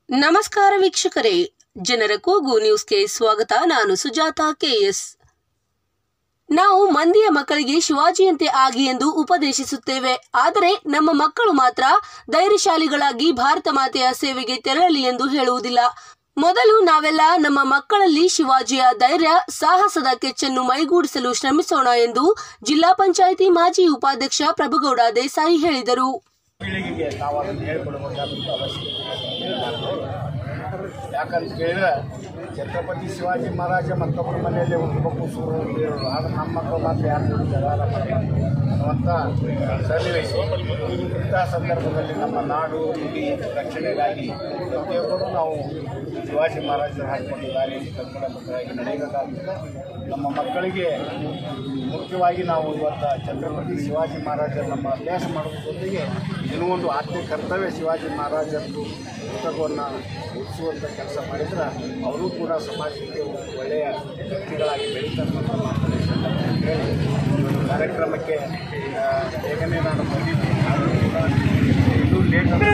ನಮಸ್ಕಾರ ವೀಕ್ಷಕರೇ ಜನರ ಕೂಗು ನ್ಯೂಸ್ಗೆ ಸ್ವಾಗತ ನಾನು ಸುಜಾತ ಕೆಎಸ್ ನಾವು ಮಂದಿಯ ಮಕ್ಕಳಿಗೆ ಶಿವಾಜಿಯಂತೆ ಆಗಿ ಎಂದು ಉಪದೇಶಿಸುತ್ತೇವೆ ಆದರೆ ನಮ್ಮ ಮಕ್ಕಳು ಮಾತ್ರ ಧೈರ್ಯಶಾಲಿಗಳಾಗಿ ಭಾರತ ಮಾತೆಯ ಸೇವೆಗೆ ತೆರಳಲಿ ಎಂದು ಹೇಳುವುದಿಲ್ಲ ಮೊದಲು ನಾವೆಲ್ಲ ನಮ್ಮ ಮಕ್ಕಳಲ್ಲಿ ಶಿವಾಜಿಯ ಧೈರ್ಯ ಸಾಹಸದ ಕೆಚ್ಚನ್ನು ಮೈಗೂಡಿಸಲು ಶ್ರಮಿಸೋಣ ಎಂದು ಜಿಲ್ಲಾ ಪಂಚಾಯಿತಿ ಮಾಜಿ ಉಪಾಧ್ಯಕ್ಷ ಪ್ರಭುಗೌಡ ದೇಸಾಯಿ ಹೇಳಿದರು ಪೀಳಿಗೆಗೆ ನಾವು ಅದನ್ನು ಹೇಳ್ಕೊಡ್ಬೇಕಾದಂಥ ಅವಶ್ಯಕತೆ ಇದೆ. ಯಾಕಂತ ಕೇಳಿದ್ರೆ ಛತ್ರಪತಿ ಶಿವಾಜಿ ಮಹಾರಾಜ ಮತ್ತೊಬ್ಬರ ಮನೆಯಲ್ಲಿ ಹುಟ್ಟಬೇಕು ಸೂರು ಬೀರರು ಆದ್ರೆ ನಮ್ಮ ಮಕ್ಕಳು ಮಾತ್ರ ಯಾರು ಜಗಾರ ಅನ್ನುವಂಥ ಸನ್ನಿವೇಶ ಇಂಥ ಸಂದರ್ಭದಲ್ಲಿ ನಮ್ಮ ನಾಡು ನುಡಿ ರಕ್ಷಣೆಗಾಗಿ ಪ್ರತಿಯೊಬ್ಬರು ನಾವು ಶಿವಾಜಿ ಮಹಾರಾಜರು ಹಾಕಿಕೊಂಡು ದಾರಿಯಲ್ಲಿ ಕರ್ಕೊಂಡಾಗಿ ನಡೆಯಬೇಕಾಗುತ್ತೆ ನಮ್ಮ ಮಕ್ಕಳಿಗೆ ಮುಖ್ಯವಾಗಿ ನಾವು ಇವತ್ತು ಛತ್ರಪತಿ ಶಿವಾಜಿ ಮಹಾರಾಜರ ನಮ್ಮ ಅಭ್ಯಾಸ ಮಾಡೋದ್ರ ಜೊತೆಗೆ ಇನ್ನೂ ಒಂದು ಆದ್ಯ ಕರ್ತವ್ಯ ಶಿವಾಜಿ ಮಹಾರಾಜರದ್ದು ಪುಸ್ತಕವನ್ನು ಓದಿಸುವಂಥ ಕೆಲಸ ಮಾಡಿದ್ರೆ ಅವರು ಕೂಡ ಸಮಾಜಕ್ಕೆ ಒಂದು ಒಳ್ಳೆಯ ವ್ಯಕ್ತಿಗಳಾಗಿ ಬೆಳೀತಾರೆ ಅಂತ ಮಾತನ್ನು ಈ ಸಂದರ್ಭದಲ್ಲಿ ಹೇಳಿ ಈ ಒಂದು ಕಾರ್ಯಕ್ರಮಕ್ಕೆ ಆ, ಬೇಗನೆ ನಾನು ಬಂದಿದ್ದೀನಿ ಆದರೂ ಕೂಡ ಇನ್ನೂ ಲೇಟ್ ಅಂತ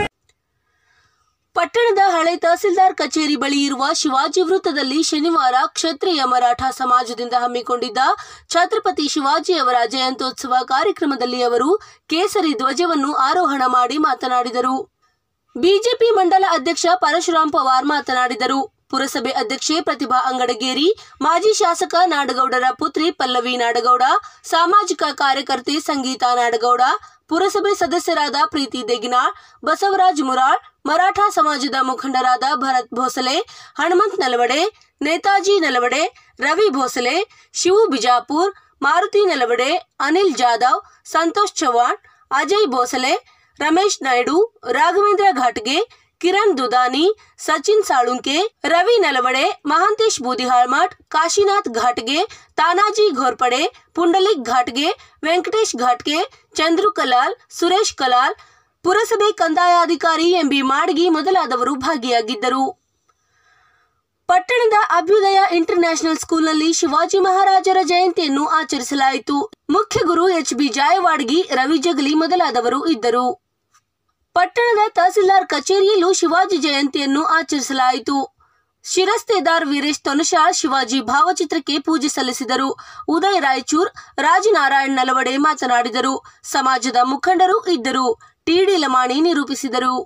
ಪಟ್ಟಣದ ಹಳೆ ತಹಸೀಲ್ದಾರ್ ಕಚೇರಿ ಬಳಿ ಇರುವ ಶಿವಾಜಿ ವೃತ್ತದಲ್ಲಿ ಶನಿವಾರ ಕ್ಷತ್ರಿಯ ಮರಾಠ ಸಮಾಜದಿಂದ ಹಮ್ಮಿಕೊಂಡಿದ್ದ ಛತ್ರಪತಿ ಶಿವಾಜಿಯವರ ಜಯಂತ್ಯೋತ್ಸವ ಕಾರ್ಯಕ್ರಮದಲ್ಲಿ ಅವರು ಕೇಸರಿ ಧ್ವಜವನ್ನು ಆರೋಹಣ ಮಾಡಿ ಮಾತನಾಡಿದರು ಬಿಜೆಪಿ ಮಂಡಲ ಅಧ್ಯಕ್ಷ ಪರಶುರಾಮ್ ಪವಾರ್ ಮಾತನಾಡಿದರು ಪುರಸಭೆ ಅಧ್ಯಕ್ಷೆ ಪ್ರತಿಭಾ ಅಂಗಡಗೇರಿ ಮಾಜಿ ಶಾಸಕ ನಾಡಗೌಡರ ಪುತ್ರಿ ಪಲ್ಲವಿ ನಾಡಗೌಡ ಸಾಮಾಜಿಕ ಕಾರ್ಯಕರ್ತೆ ಸಂಗೀತಾ ನಾಡಗೌಡ ಪುರಸಭೆ ಸದಸ್ಯರಾದ ಪ್ರೀತಿ ದೇಗಿನಾಳ್ ಬಸವರಾಜ್ ಮುರಾಳ್ ಮರಾಠ ಸಮಾಜದ ಮುಖಂಡರಾದ ಭರತ್ ಭೋಸಲೆ ಹನುಮಂತ್ ನಲವಡೆ ನೇತಾಜಿ ನಲವಡೆ ರವಿ ಭೋಸಲೆ ಶಿವು ಬಿಜಾಪುರ್ ಮಾರುತಿ ನಲವಡೆ ಅನಿಲ್ ಜಾಧವ್ ಸಂತೋಷ್ ಚವ್ಹಾಣ್ ಅಜಯ್ ಭೋಸಲೆ ರಮೇಶ್ ನಾಯ್ಡು ರಾಘವೇಂದ್ರ ಘಾಟ್ಗೆ ಕಿರಣ್ ದುದಾನಿ ಸಚಿನ್ ಸಾಳುಂಕೆ ರವಿ ನಲವಡೆ ಮಹಾಂತೇಶ್ ಬೂದಿಹಾಳ್ಮಠ್ ಕಾಶಿನಾಥ್ ಘಾಟ್ಗೆ ತಾನಾಜಿ ಘೋರ್ಪಡೆ ಪುಂಡಲಿಕ್ ಘಾಟ್ಗೆ ವೆಂಕಟೇಶ್ ಘಾಟ್ಗೆ ಚಂದ್ರು ಕಲಾಲ್ ಸುರೇಶ್ ಕಲಾಲ್ ಪುರಸಭೆ ಕಂದಾಯಾಧಿಕಾರಿ ಎಂಬಿ ಮಾಡಗಿ ಮೊದಲಾದವರು ಭಾಗಿಯಾಗಿದ್ದರು ಪಟ್ಟಣದ ಅಭ್ಯುದಯ ಇಂಟರ್ ನ್ಯಾಷನಲ್ ಸ್ಕೂಲ್ನಲ್ಲಿ ಶಿವಾಜಿ ಮಹಾರಾಜರ ಜಯಂತಿಯನ್ನು ಆಚರಿಸಲಾಯಿತು ಮುಖ್ಯ ಗುರು ಎಚ್ ಬಿ ಜಾಯವಾಡ್ಗಿ ರವಿ ಜಗಲಿ ಮೊದಲಾದವರು ಇದ್ದರು ಪಟ್ಟಣದ ತಹಸೀಲ್ದಾರ್ ಕಚೇರಿಯಲ್ಲೂ ಶಿವಾಜಿ ಜಯಂತಿಯನ್ನು ಆಚರಿಸಲಾಯಿತು ಶಿರಸ್ತೇದಾರ್ ವೀರೇಶ್ ತೊನಶಾಳ್ ಶಿವಾಜಿ ಭಾವಚಿತ್ರಕ್ಕೆ ಪೂಜೆ ಸಲ್ಲಿಸಿದರು ಉದಯ್ ರಾಯಚೂರ್ ರಾಜನಾರಾಯಣ್ ನಲವಡೆ ಮಾತನಾಡಿದರು ಸಮಾಜದ ಮುಖಂಡರು ಇದ್ದರು ಟಿಡಿ ಲಮಾಣಿ ನಿರೂಪಿಸಿದರು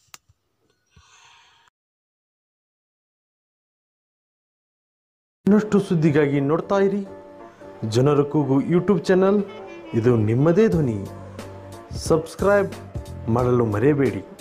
ಇನ್ನಷ್ಟು ಸುದ್ದಿಗಾಗಿ ನೋಡ್ತಾ ಇರಿ ಜನರ ಕೂಗು ಯೂಟ್ಯೂಬ್ ಚಾನಲ್ ಇದು ನಿಮ್ಮದೇ ಧ್ವನಿ ಸಬ್ಸ್ಕ್ರೈಬ್ ಮಾಡಲು ಮರೆಯಬೇಡಿ